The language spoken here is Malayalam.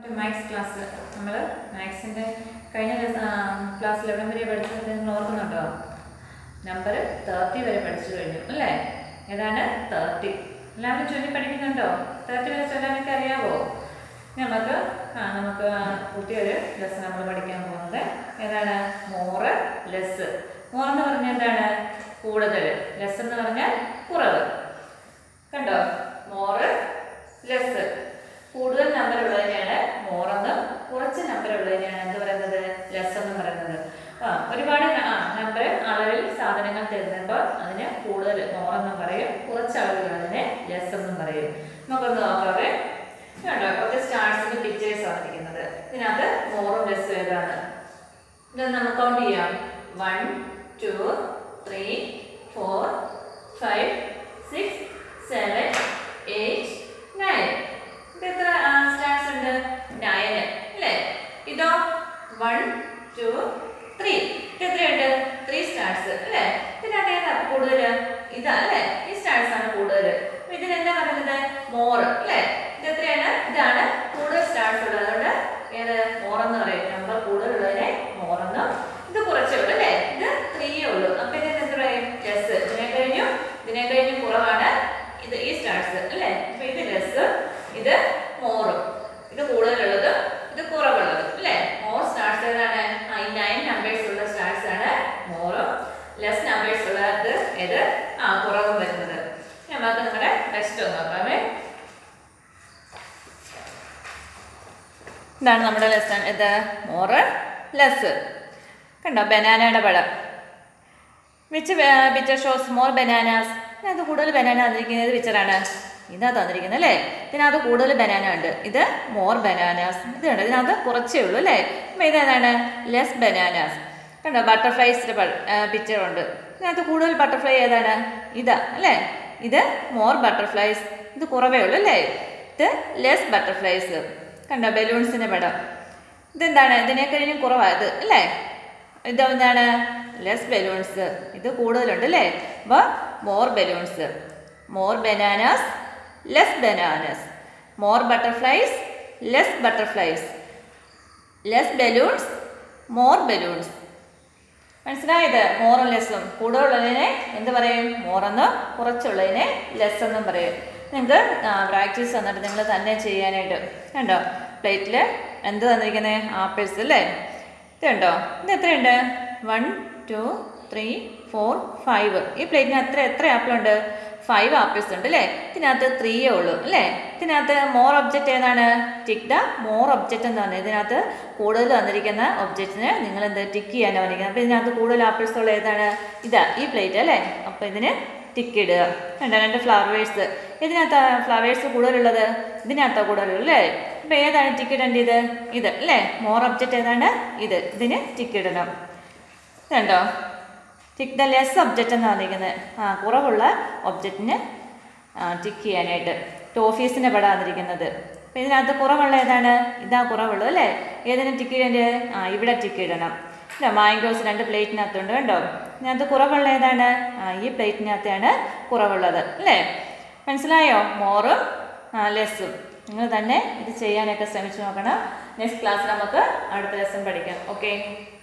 മാത്സ് ക്ലാസ് നമ്മൾ മാത്സിൻ്റെ കഴിഞ്ഞ ക്ലാസ്സിൽ എവിടം വരെ പഠിച്ചത് നിങ്ങൾ ഓർക്കുന്നുണ്ടോ നമ്പർ തേർട്ടി വരെ പഠിച്ചു കഴിഞ്ഞു അല്ലേ ഏതാണ് തേർട്ടി എല്ലാവരും ചൊല്ലി പഠിക്കുന്നുണ്ടോ തേർട്ടി വരെ ചൊല്ലാനൊക്കെ അറിയാവോ ഇനി നമുക്ക് ആ നമുക്ക് പുതിയൊരു ലെസ് നമ്മൾ പഠിക്കാൻ പോകുന്നത് ഏതാണ് മോറ് ലെസ് മോർ എന്ന് പറഞ്ഞാൽ എന്താണ് കൂടുതൽ ലെസ് എന്ന് പറഞ്ഞാൽ കുറവ് കണ്ടോ മോറ് ലെസ് കൂടുതൽ നമ്പർ ഉള്ളതിനെയാണ് മോറെന്നും കുറച്ച് നമ്പർ ഉള്ളതിനെയാണ് എന്ത് പറയുന്നത് ലെസ് എന്ന് പറയുന്നത് ആ ഒരുപാട് ന- ആ നമ്പർ അളവിൽ സാധനങ്ങൾ തരുമ്പോൾ അതിന് കൂടുതൽ മോറെന്നും പറയും കുറച്ച് അളവിലുള്ളതിനെ ലെസ് എന്നും പറയും നമുക്കൊന്ന് നോക്കാവേ കണ്ടോ കുറച്ച് സ്റ്റാർസിന്റെ പിക്ചേഴ്സ് ആണ് ഇരിക്കുന്നത് ഇതിനകത്ത് മോറും ലെസ്സും ഏതാണ് ഇത് നമുക്ക് കൗണ്ട് ചെയ്യാം one two three four five six seven eight nine ഇത് എത്ര സ്റ്റാർസ് ഉണ്ട് നയന് അല്ലേ ഇതോ വൺ ടു ത്രീ ഇത് എത്രയുണ്ട് ത്രീ സ്റ്റാർസ് അല്ലേ ഇതിനകത്ത് ഏതാ കൂടുതൽ ഇതാ അല്ലേ ഈ സ്റ്റാർസ് ആണ് കൂടുതൽ അപ്പൊ ഇതിനെന്താ പറയുന്നത് മോർ അല്ലേ ഇത് എത്രയാണ് ഇതാണ് കൂടുതൽ സ്റ്റാർസ് ഉള്ളത് അതുകൊണ്ട് ഏത് മോർ എന്ന് പറയും നമ്പർ കൂടുതലുള്ളതിനെ മോർ എന്നും ഇത് കുറച്ചേ ഉള്ളൂ അല്ലേ ഇത് ത്രീയേ ഉള്ളൂ അപ്പൊ ഇതിന് എന്ത് പറയും ലെസ് ഇതിനെ കഴിഞ്ഞു ഇതിനെ കഴിഞ്ഞു കുറവാണ് ഇത് ഈ സ്റ്റാർസ് അല്ലേ അപ്പൊ ഇത് ലെസ് ഇത് മോറും ഇത് കൂടുതലുള്ളത് ഇത് കുറവുള്ളത് അല്ലേ മോർ സ്റ്റാർസ് ഏതാണ് ആ, ഈ നയൻ നമ്പേഴ്സ് ഉള്ള സ്റ്റാർസ് ആണ് മോറും ലെസ് നമ്പേഴ്സ് ഉള്ളത് ഏത് ആ കുറവും വരുന്നത് ഇനി നമുക്ക് നിങ്ങളുടെ ടെസ്റ്റ് ഒന്ന് നോക്കാമേ ഇതാണ് നമ്മുടെ ലെസൺ ഇത് മോറ് ലെസ് കണ്ടോ ബനാനയുടെ പഴം which picture shows more bananas ഇതിനകത്ത് കൂടുതൽ ബനാന തന്നിരിക്കുന്നത് പിക്ചറാണ് ഇതാ തന്നിരിക്കുന്നത് അല്ലേ ഇതിനകത്ത് കൂടുതൽ ബനാന ഉണ്ട് ഇത് മോർ ബനാനാസ് ഇതുണ്ട് ഇതിനകത്ത് കുറച്ചേ ഉള്ളൂ അല്ലേ അപ്പം ഇതേതാണ് ലെസ് ബനാനാസ് കണ്ടോ ബട്ടർഫ്ലൈസിൻ്റെ പിക്ചർ ഉണ്ട് ഇതിനകത്ത് കൂടുതൽ ബട്ടർഫ്ലൈ ഏതാണ് ഇതാ അല്ലേ ഇത് മോർ ബട്ടർഫ്ലൈസ് ഇത് കുറവേ ഉള്ളൂ അല്ലേ ഇത് ലെസ് ബട്ടർഫ്ലൈസ് കണ്ടോ ബലൂൺസിൻ്റെ പടം ഇതെന്താണ് ഇതിനെ കഴിഞ്ഞും കുറവാണ് ഇത് അല്ലേ ഇത് എന്താണ് ലെസ് ബലൂൺസ് ഇത് കൂടുതലുണ്ട് അല്ലേ അപ്പോൾ more balloons more bananas less bananas more butterflies less butterflies less balloons more balloons മനസ്സിലായത് മോറും ലെസ്സും കൂടുതലുള്ളതിനെ എന്ത് പറയും മോറെന്നും കുറച്ചുള്ളതിനെ ലെസ് എന്നും പറയും നിങ്ങൾക്ക് പ്രാക്ടീസ് തന്നിട്ട് നിങ്ങൾ തന്നെ ചെയ്യാനായിട്ട് കണ്ടോ പ്ലേറ്റിൽ എന്ത് തന്നിരിക്കുന്നത് ആപ്പിൾസ് അല്ലേ ഇത് കണ്ടോ ഇത് എത്രയുണ്ട് one two three four five ഈ പ്ലേറ്റിന് എത്ര എത്ര ആപ്പിളുണ്ട് ഫൈവ് ആപ്പിൾസ് ഉണ്ട് അല്ലേ ഇതിനകത്ത് ത്രീയേ ഉള്ളൂ അല്ലേ ഇതിനകത്ത് മോർ ഒബ്ജക്റ്റ് ഏതാണ് ടിക്ക് ദ മോർ ഒബ്ജക്റ്റ് എന്ന് പറഞ്ഞാൽ ഇതിനകത്ത് കൂടുതൽ വന്നിരിക്കുന്ന ഒബ്ജക്റ്റിന് നിങ്ങൾ എന്ത് ടിക്ക് ചെയ്യാനാണ് വന്നിരിക്കുന്നത് അപ്പോൾ ഇതിനകത്ത് കൂടുതൽ ആപ്പിൾസ് ഉള്ള ഏതാണ് ഇതാ ഈ പ്ലേറ്റ് അല്ലേ അപ്പോൾ ഇതിന് ടിക്ക് ഇടുക കണ്ട രണ്ട് ഫ്ലവേഴ്സ് ഇതിനകത്ത് ഫ്ലവേഴ്സ് കൂടുതലുള്ളത് ഇതിനകത്താണ് കൂടുതലുള്ളത് അല്ലേ അപ്പോൾ ഏതാണ് ടിക്ക് ഇടേണ്ടത് ഇത് അല്ലേ മോർ ഒബ്ജക്റ്റ് ഏതാണ് ഇത് ഇതിന് ടിക്ക് ഇടണം കണ്ടോ ടിക്ക് ദ ലെസ് ഒബ്ജക്റ്റ് എന്ന് പറഞ്ഞിരിക്കുന്നത് ആ കുറവുള്ള ഒബ്ജക്റ്റിന് ടിക്ക് ചെയ്യാനായിട്ട് ടോഫീസിൻ്റെ പടം വന്നിരിക്കുന്നത് അപ്പോൾ ഇതിനകത്ത് കുറവുള്ള ഏതാണ് ഇതാ കുറവുള്ളത് അല്ലേ ഏതിന് ടിക്ക് ഇടേണ്ടത് ആ ഇവിടെ ടിക്ക് ഇടണം ഇല്ല മാംഗോസ് രണ്ട് പ്ലേറ്റിനകത്തുണ്ട് കണ്ടോ ഇതിനകത്ത് കുറവുള്ള ഏതാണ് ആ ഈ പ്ലേറ്റിനകത്താണ് കുറവുള്ളത് അല്ലേ മനസ്സിലായോ മോറും ലെസ്സും നിങ്ങൾ തന്നെ ഇത് ചെയ്യാനൊക്കെ ശ്രമിച്ചു നോക്കണം നെക്സ്റ്റ് ക്ലാസ്സിൽ നമുക്ക് അടുത്ത ലെസൺ പഠിക്കാം ഓക്കെ